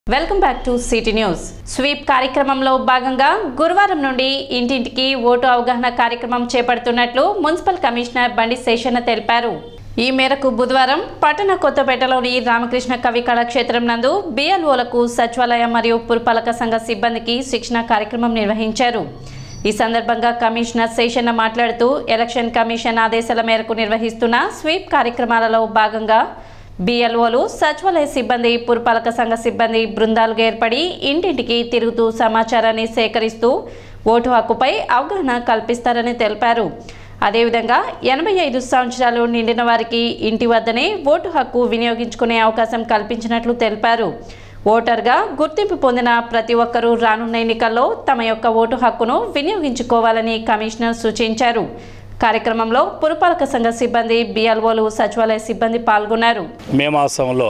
welcome back to city news sweep కార్యక్రమంలో భాగంగా గురువారం నుండి ఇంటింటికి ఓటు అవగాహన కార్యక్రమం చేపడుతున్నట్లు మున్సిపల్ కమిషనర్ బండి శేషన్న తెలిపారు ఈ మేరకు బుధవారం పట్టణ కొత్తపేటలోని రామకృష్ణ కవి కళాక్షేత్రం నందు బిఎల్ఓలకు సచివాలయం మరియు పురపాలక సంఘ సిబ్బందికి శిక్షణ కార్యక్రమం నిర్వహించారు ఈ సందర్భంగా కమిషనర్ శేషన్న మాట్లాడుతూ ఎలక్షన్ కమిషన్ ఆదేశాల మేరకు నిర్వహిస్తున్న స్వీప్ కార్యక్రమాలలో భాగంగా బిఎల్ఓలు సచివాలయ సిబ్బంది పురపాలక సంఘ సిబ్బంది బృందాలుగా ఏర్పడి ఇంటింటికి తిరుగుతూ సమాచారాన్ని సేకరిస్తూ ఓటు హక్కుపై అవగాహన కల్పిస్తారని తెలిపారు అదేవిధంగా ఎనభై ఐదు సంవత్సరాలు నిండిన వారికి ఇంటి వద్దనే ఓటు హక్కు వినియోగించుకునే అవకాశం కల్పించినట్లు తెలిపారు ఓటర్గా గుర్తింపు పొందిన ప్రతి ఒక్కరూ రానున్న ఎన్నికల్లో తమ యొక్క ఓటు హక్కును వినియోగించుకోవాలని కమిషనర్ సూచించారు కార్యక్రమంలో పురపాలక సంఘ సిబ్బంది బిఎల్ఓలు సచివాలయ సిబ్బంది పాల్గొన్నారు మే మాసంలో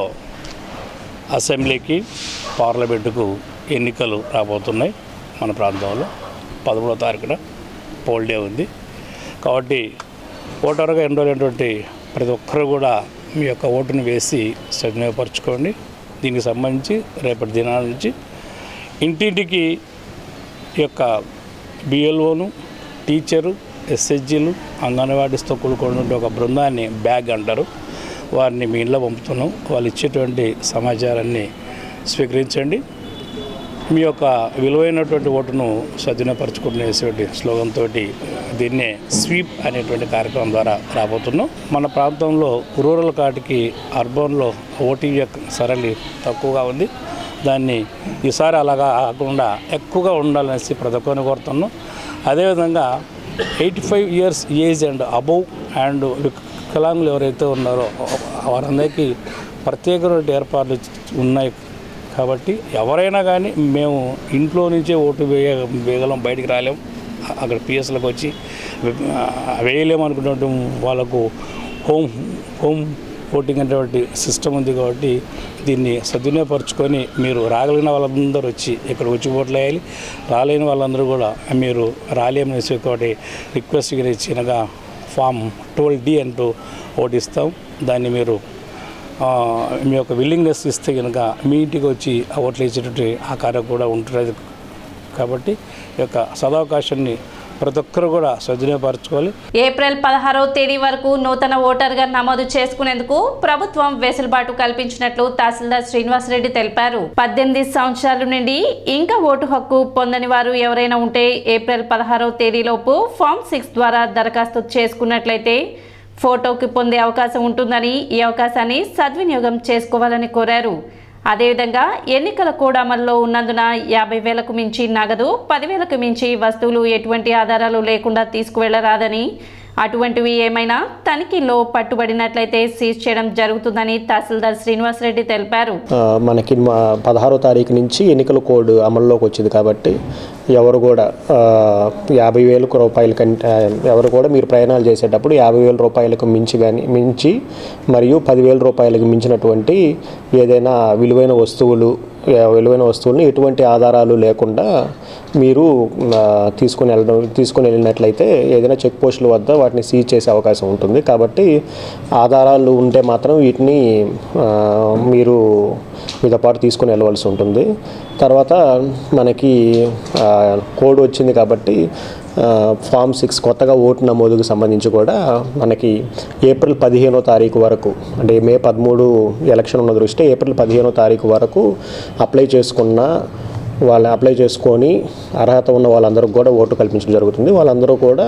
అసెంబ్లీకి పార్లమెంటుకు ఎన్నికలు రాబోతున్నాయి మన ప్రాంతంలో పదమూడవ తారీఖున పోల్ డే ఉంది కాబట్టి ఓటరుగా ఎన్రోలైనటువంటి ప్రతి ఒక్కరు కూడా మీ యొక్క ఓటును వేసి సద్వినియోగపరచుకోండి దీనికి సంబంధించి రేపటి దినాల నుంచి ఇంటింటికి ఈ యొక్క బిఎల్ఓను టీచరు ఎస్హెచ్జీలు అంగన్వాడీస్తో కూడుకున్నటువంటి ఒక బృందాన్ని బ్యాగ్ అంటారు వారిని మీ ఇంట్లో పంపుతున్నాం వాళ్ళు ఇచ్చేటువంటి సమాచారాన్ని స్వీకరించండి మీ యొక్క విలువైనటువంటి ఓటును సద్వినియోగపరచుకునేటువంటి స్లోగన్ తోటి దీన్నే స్వీప్ అనేటువంటి కార్యక్రమం ద్వారా రాబోతున్నాం మన ప్రాంతంలో రూరల్ కాటికి అర్బన్లో ఓటింగ్ యొక్క సరళి తక్కువగా ఉంది దాన్ని ఈసారి అలాగా కాకుండా ఎక్కువగా ఉండాలనేసి ప్రతి ఒక్కరిని కోరుతున్నాం అదేవిధంగా eighty five years age and above and వికలాంగులు ఎవరైతే ఉన్నారో వారందరికీ ప్రత్యేకమైన ఏర్పాట్లు ఉన్నాయి కాబట్టి ఎవరైనా కానీ మేము ఇంట్లో నుంచే ఓటు వేయ వేయగలం బయటికి రాలేం అక్కడ పిఎస్లకు వచ్చి వేయలేము అనుకున్నట్టు వాళ్ళకు హోమ్ హోమ్ ఓటింగ్ అనేటువంటి సిస్టమ్ ఉంది కాబట్టి దీన్ని సద్వినియోగపరచుకొని మీరు రాగలిగిన వాళ్ళందరూ వచ్చి ఇక్కడ వచ్చి ఓట్లు వేయాలి రాలేని వాళ్ళందరూ కూడా మీరు రాలేమనేసి ఒకటి రిక్వెస్ట్ ఇచ్చినగా ఫామ్ ట్వెల్వ్ డి అంటూ ఓటిస్తాం దాన్ని మీరు ఆ, మీ యొక్క విల్లింగ్నెస్ ఇస్తే కనుక మీ ఇంటికి వచ్చి ఆ ఓట్లు ఇచ్చేటటువంటి ఆ కార్యం కూడా ఉంటుంది కాబట్టి ఈ యొక్క సదవకాశాన్ని ప్రతి ఒక్కరు కూడా సద్వినియోగపరచుకోవాలి ఏప్రిల్ పదహారవ తేదీ వరకు నూతన ఓటర్గా నమోదు చేసుకునేందుకు ప్రభుత్వం వెసులుబాటు కల్పించినట్లు తహసీల్దార్ శ్రీనివాసరెడ్డి తెలిపారు పద్దెనిమిది సంవత్సరాల నుండి ఇంకా ఓటు హక్కు పొందని వారు ఎవరైనా ఉంటే ఏప్రిల్ పదహారవ తేదీలోపు ఫామ్ సిక్స్ ద్వారా దరఖాస్తు చేసుకున్నట్లయితే ఫోటోకి పొందే అవకాశం ఉంటుందని ఈ అవకాశాన్ని సద్వినియోగం చేసుకోవాలని కోరారు అదేవిధంగా ఎన్నికల కోడ్ అమల్లో ఉన్నందున యాభై వేలకు మించి నగదు పదివేలకు మించి వస్తువులు ఎటువంటి ఆధారాలు లేకుండా తీసుకువెళ్లరాదని అటువంటివి ఏమైనా తనిఖీల్లో పట్టుబడినట్లయితే సీజ్ చేయడం జరుగుతుందని తహసీల్దార్ శ్రీనివాసరెడ్డి తెలిపారు ఆ, మనకి మా పదహారో తారీఖు నుంచి ఎన్నికల కోడ్ అమల్లోకి వచ్చింది కాబట్టి ఎవరు కూడా ఆ, యాభై వేలకు రూపాయల కంటే ఆ, ఎవరు కూడా మీరు ప్రయాణాలు చేసేటప్పుడు యాభై వేల రూపాయలకు మించి కానీ మించి మరియు పదివేల రూపాయలకు మించినటువంటి ఏదైనా విలువైన వస్తువులు ఆ, విలువైన వస్తువులను ఎటువంటి ఆధారాలు లేకుండా మీరు ఆ, తీసుకుని వెళ్ళడం తీసుకుని వెళ్ళినట్లయితే ఏదైనా చెక్ పోస్టుల వద్ద వాటిని సీజ్ చేసే అవకాశం ఉంటుంది కాబట్టి ఆధారాలు ఉంటే మాత్రం వీటిని ఆ, మీరు మీతో పాటు తీసుకుని వెళ్ళవలసి ఉంటుంది తర్వాత మనకి ఆ, కోడ్ వచ్చింది కాబట్టి ఆ, ఫామ్ సిక్స్ కొత్తగా ఓటు నమోదుకు సంబంధించి కూడా మనకి ఏప్రిల్ పదిహేనో తారీఖు వరకు అంటే మే పదమూడు ఎలక్షన్ ఉన్న దృష్ట్యా ఏప్రిల్ పదిహేనో తారీఖు వరకు అప్లై చేసుకున్న వాళ్ళు అప్లై చేసుకొని అర్హత ఉన్న వాళ్ళందరికీ కూడా ఓటు కల్పించడం జరుగుతుంది వాళ్ళందరూ కూడా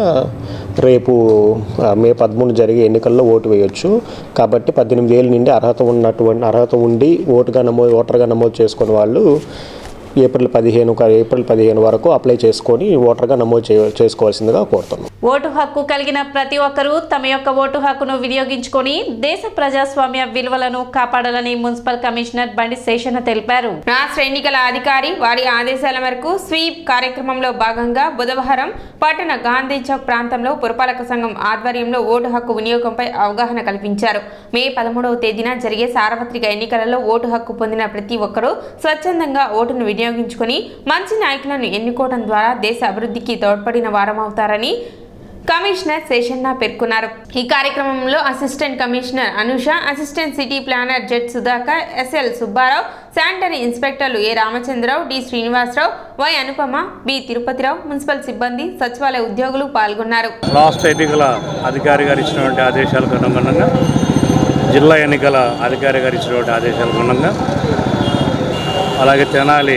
రేపు ఆ, మే పదమూడు జరిగే ఎన్నికల్లో ఓటు వేయొచ్చు కాబట్టి పద్దెనిమిది ఏళ్ళ నుండి అర్హత ఉన్నటువంటి అర్హత ఉండి ఓటుగా నమోదు ఓటర్గా నమోదు చేసుకుని వాళ్ళు ఏప్రిల్ పదిహేను ఏప్రిల్ పదిహేను వరకు అప్లై చేసుకొని ఓటర్గా నమోదు చే చేసుకోవాల్సిందిగా కోరుతున్నాం ఓటు హక్కు కలిగిన ప్రతి ఒక్కరూ తమ యొక్క ఓటు హక్కును వినియోగించుకొని దేశ ప్రజాస్వామ్య విలువలను కాపాడాలని మున్సిపల్ కమిషనర్ బండి శేషన్న తెలిపారు రాష్ట్ర ఎన్నికల అధికారి వారి ఆదేశాల మేరకు స్వీప్ కార్యక్రమంలో భాగంగా బుధవారం పట్టణ గాంధీ చౌక్ ప్రాంతంలో పురపాలక సంఘం ఆధ్వర్యంలో ఓటు హక్కు వినియోగంపై అవగాహన కల్పించారు మే పదమూడవ తేదీన జరిగే సార్వత్రిక ఎన్నికలలో ఓటు హక్కు పొందిన ప్రతి ఒక్కరూ స్వచ్ఛందంగా ఓటును వినియోగించుకొని మంచి నాయకులను ఎన్నుకోవడం ద్వారా దేశ అభివృద్ధికి తోడ్పడిన వారమవుతారని కమిషనర్ శేషన్న పేర్కొన్నారు ఈ కార్యక్రమంలో assistant commissioner Anusha assistant city planner Z Sudhakar SL Subbarao sanitary ఇన్స్పెక్టర్లు A Ramachandrarao D Srinivasarao Y Anupama B Tirupatirao municipal సిబ్బంది సచివాలయ ఉద్యోగులు పాల్గొన్నారు రాష్ట్ర ఎన్నికల అధికారి గారు ఇచ్చినటువంటి ఆదేశాలకు అనుగుణంగా జిల్లా ఎన్నికల అధికారి గారు ఇచ్చినటువంటి ఆదేశాలకు అనుగుణంగా అలాగే తెనాలి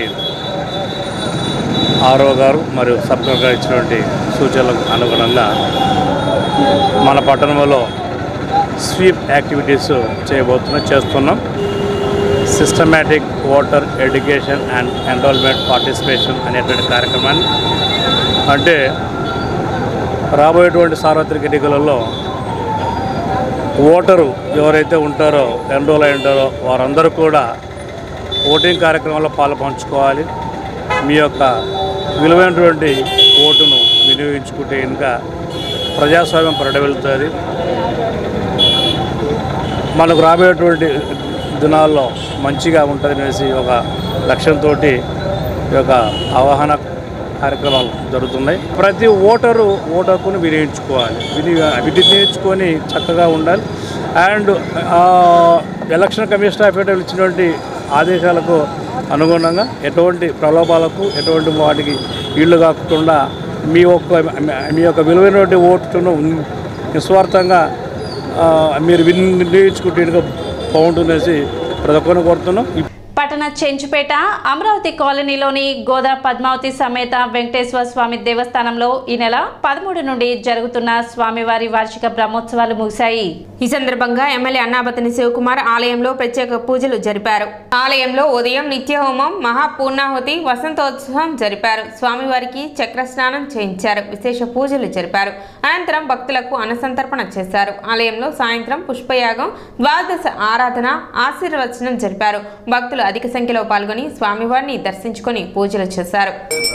ఆరో గారు మరియు సబ్ కలెక్టర్ ఇచ్చినటువంటి సూచనలకు అనుగుణంగా మన పట్టణంలో స్వీప్ యాక్టివిటీస్ చేయబోతున్నాం చేస్తున్నాం systematic voter education and enrolment participation అనేటువంటి కార్యక్రమాన్ని అంటే రాబోయేటువంటి సార్వత్రిక ఎన్నికలలో ఓటరు ఎవరైతే ఉంటారో ఎన్రోల్ అయి ఉంటారో వారందరూ కూడా ఓటింగ్ కార్యక్రమంలో పాలు పంచుకోవాలి మీ యొక్క విలువైనటువంటి ఓటును వినియోగించుకుంటే ఇంకా ప్రజాస్వామ్యం పరిడవెళ్తుంది మనకు రాబోయేటువంటి దినాల్లో మంచిగా ఉంటుంది అనేసి ఒక లక్ష్యంతో ఈ యొక్క అవగాహన కార్యక్రమాలు జరుగుతున్నాయి ప్రతి ఓటరు ఓటర్కును వినియోగించుకోవాలి విని వినియోగించుకొని చక్కగా ఉండాలి and election commission of India ఇచ్చినటువంటి ఆదేశాలకు అనుగుణంగా ఎటువంటి ప్రలోభాలకు ఎటువంటి వాటికి ఇళ్ళు కాకుండా మీ యొక్క మీ యొక్క విలువైనటువంటి ఓటును నిస్వార్థంగా ఆ, మీరు వినియోగించుకుంటే బాగుంటుందనేసి ప్రతి ఒక్కరిని కోరుతున్నాం పట్టణ చెంచుపేట అమరావతి కాలనీలోని గోదా పద్మావతి సమేత వెంకటేశ్వర స్వామి దేవస్థానంలో ఈ నెల పదమూడు నుండి జరుగుతున్న స్వామివారి వార్షిక బ్రహ్మోత్సవాలు ముగిశాయి ఈ సందర్భంగా ఎమ్మెల్యే అన్నాబతిని శివకుమార్ ఆలయంలో ప్రత్యేక పూజలు జరిపారు ఆలయంలో ఉదయం నిత్య హోమం మహాపూర్ణాహుతి వసంతోత్సవం జరిపారు స్వామివారికి చక్ర స్నానం చేయించారు విశేష పూజలు జరిపారు అనంతరం భక్తులకు అన్నసంతర్పణ చేశారు ఆలయంలో సాయంత్రం పుష్పయాగం ద్వాదశ ఆరాధన ఆశీర్వచనం జరిపారు భక్తులు అధిక సంఖ్యలో పాల్గొని స్వామివారిని దర్శించుకొని పూజలు చేశారు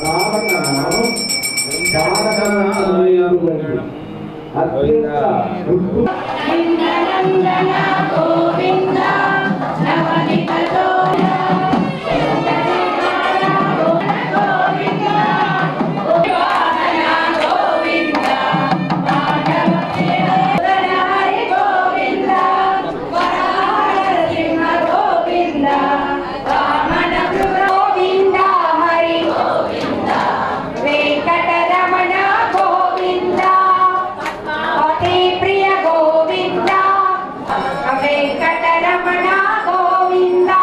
గోవింద హరి గోవింద వెంకటరమణ గోవింద అతి ప్రియ గోవింద వెంకటరమణ గోవింద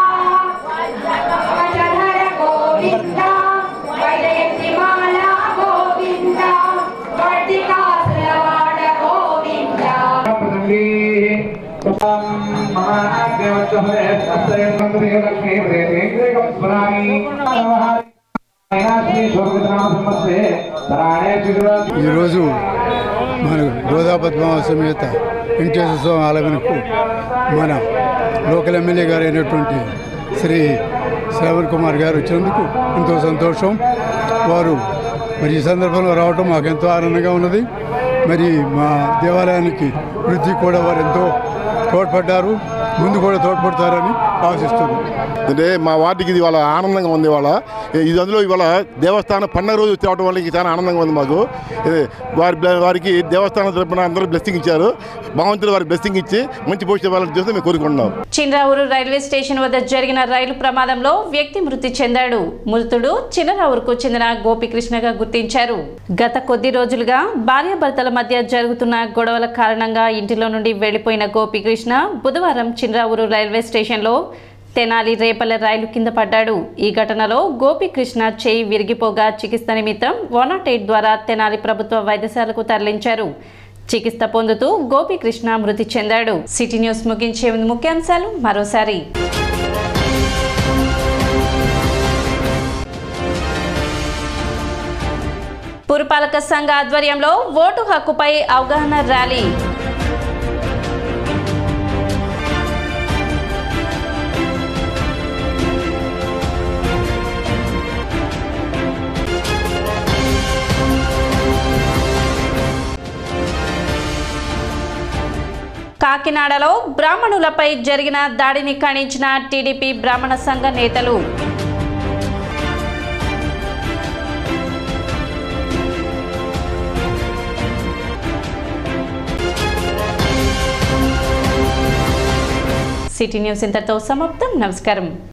వజధర గోవింద వైజయంతిమాల గోవింద వర్ధికాసులవాడ గోవింద ఈరోజు మన గోదా పద్మావ సమేత వెంకటేశ్వర స్వామి ఆలయమునకు మన లోకల్ ఎమ్మెల్యే గారు అయినటువంటి శ్రీ శ్రవణ్ కుమార్ గారు వచ్చినందుకు ఎంతో సంతోషం వారు మరి ఈ సందర్భంలో రావటం మాకు ఎంతో ఆనందంగా ఉన్నది మరి మా దేవాలయానికి వృద్ధి కూడా వారు ఎంతో తోడ్పడ్డారు ముందు కూడా తోడ్పడతారని ఆశిస్తున్నాను అంటే మా వార్డుకి ఇది ఇవాళ ఆనందంగా ఉంది ఇవాళ ఇది అందులో ఇవాళ దేవస్థానం పండగ రోజు తేవడం వల్ల ఇంక చాలా ఆనందంగా ఉంది మాకు ఇది వారి వారికి దేవస్థానం తరపున అందరూ బ్లెస్సింగ్ ఇచ్చారు భగవంతుడు వారికి బ్లెస్సింగ్ ఇచ్చి మంచి భవిష్యత్తు వాళ్ళని చూస్తే మేము కోరుకుంటున్నాం చిన్నరావూరు రైల్వే స్టేషన్ వద్ద జరిగిన రైలు ప్రమాదంలో వ్యక్తి మృతి చెందాడు మృతుడు చిన్నరావూరుకు చెందిన గోపికృష్ణగా గుర్తించారు గత కొద్ది రోజులుగా భార్యాభర్తల మధ్య జరుగుతున్న గొడవల కారణంగా ఇంటిలో నుండి వెళ్లిపోయిన గోపికృష్ణ బుధవారం చిన్నరావూరు రైల్వే స్టేషన్లో తెనాలి రేపల్లె రైలు కింద పడ్డాడు ఈ ఘటనలో గోపికృష్ణ చేయి విరిగిపోగా చికిత్స నిమిత్తం వన్ నాట్ ఎయిట్ ద్వారా తెనాలి ప్రభుత్వ వైద్యశాలకు తరలించారు చికిత్స పొందుతూ గోపికృష్ణ మృతి చెందాడు సిటీ న్యూస్ ముగించే ముందు ముఖ్యాంశాలు మరోసారి పురపాలక సంఘ ఆధ్వర్యంలో ఓటు హక్కుపై అవగాహన ర్యాలీ కాకినాడలో బ్రాహ్మణులపై జరిగిన దాడిని ఖండించిన టీడీపీ బ్రాహ్మణ సంఘ నేతలు సిటీ న్యూస్ ఇంతతో సమాప్తం నమస్కారం